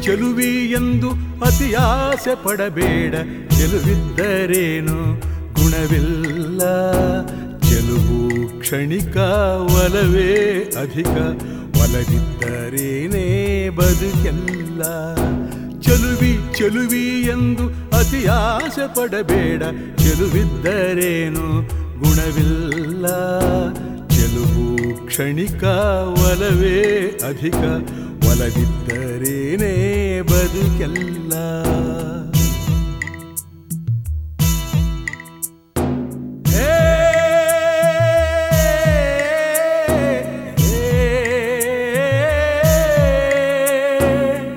ಚೆಲುವಿ ಎಂದು ಅತಿಯಾಸೆ ಪಡಬೇಡ ಚೆಲುವಿದ್ದರೇನು ಗುಣವಿಲ್ಲ ಚೆಲುವು ಕ್ಷಣಿಕ ಒಲವೇ ಅಧಿಕ ಒಲವಿದ್ದರೇನೇ ಬದುಕೆಲ್ಲ ಚೆಲುವಿ ಚೆಲುವಿ ಎಂದು ಅತಿಯಾಸೆ ಪಡಬೇಡ ಚೆಲುವಿದ್ದರೇನು ಗುಣವಿಲ್ಲ ಚೆಲುವು ಕ್ಷಣಿಕ ಒಲವೇ ಅಧಿಕ ಒಲವಿದ್ದರೇನೇ ಬದುಕೆಲ್ಲ ಹೇ, ಹೇ,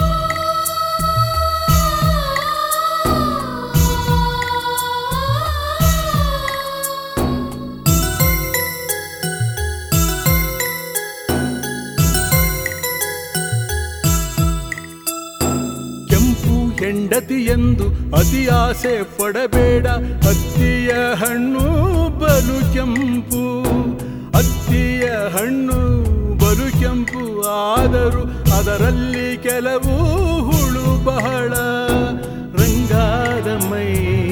ಕೆಂಪು ಹೆಂಡತಿ ಎಂದು ಅತಿ ಆಸೆ ಪಡಬೇಡ ಹತ್ತಿಯ ಹಣ್ಣು ಬಲು ಕೆಂಪು ಹತ್ತಿಯ ಹಣ್ಣು ಬಲು ಕೆಂಪು ಆದರೂ ಅದರಲ್ಲಿ ಕೆಲವು ಹುಳು ಬಹಳ ರಂಗಾದ ಮೈ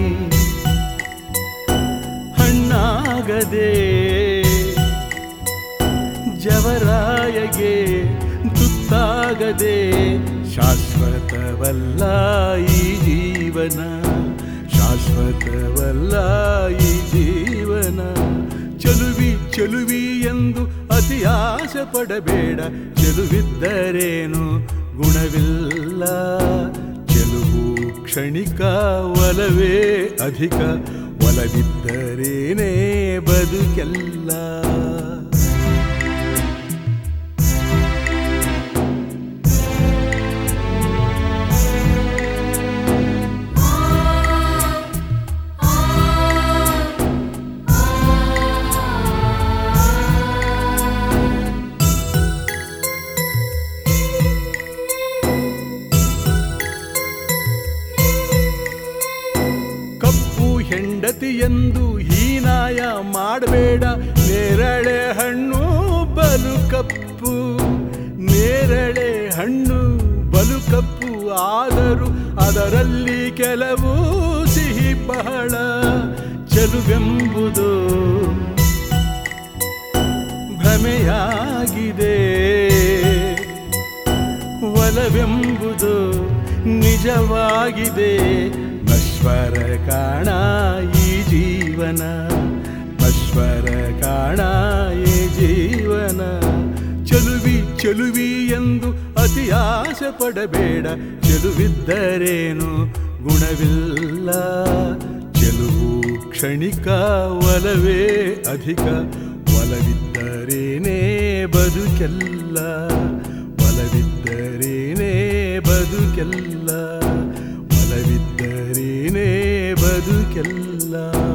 ಹಣ್ಣಾಗದೆ ಜವರಾಯಗೆ ತುತ್ತಾಗದೆ ಶಾಶ್ವತವಲ್ಲ ಈ ಜೀವನ ಶಾಶ್ವತವಲ್ಲ ಈ ಜೀವನ ಚೆಲುವಿ ಚೆಲುವಿ ಎಂದು ಅತಿ ಆಸೆ ಪಡಬೇಡ ಚೆಲುವಿದ್ದರೇನು ಗುಣವಿಲ್ಲ ಚೆಲುವು ಕ್ಷಣಿಕ ಒಲವೇ ಅಧಿಕ ಒಲವಿದ್ದರೇನೇ ಬದುಕೆಲ್ಲ ಕಪ್ಪು ಹೆಂಡತಿ ಎಂದು ಹೀನಾಯ ಮಾಡಬೇಡ ನೇರಳೆ ಹಣ್ಣು ಬಲು ಕಪ್ಪು ನೇರಳೆ ಹಣ್ಣು ಬಲು ಕಪ್ಪು ಆದರೂ ಅದರಲ್ಲಿ ಕೆಲವು ಸಿಹಿ ಬಹಳ ಚೆಲುವೆಂಬುದು ಭ್ರಮೆಯಾಗಿದೆ ಒಲವೆಂಬುದು ನಿಜವಾಗಿದೆ ನಶ್ವರ ಕಾಣ ಈ ಜೀವನ ನಶ್ವರ ಕಾಣ ಈ ಜೀವನ ಚೆಲುವಿ ಚೆಲುವಿ ಎಂದು ಅತಿ ಆಸೆ ಪಡಬೇಡ ಚೆಲುವಿದ್ದರೇನು ಗುಣವಿಲ್ಲ ಚೆಲುವು ಕ್ಷಣಿಕ ಒಲವೇ ಅಧಿಕ ಒಲವಿದ್ದರೇನೇ ಬದುಕೆಲ್ಲ ಒಲವಿದ್ದರೇನೇ ಬದುಕೆಲ್ಲ ಒಲವಿದ್ದರೇನೇ ಬದುಕೆಲ್ಲ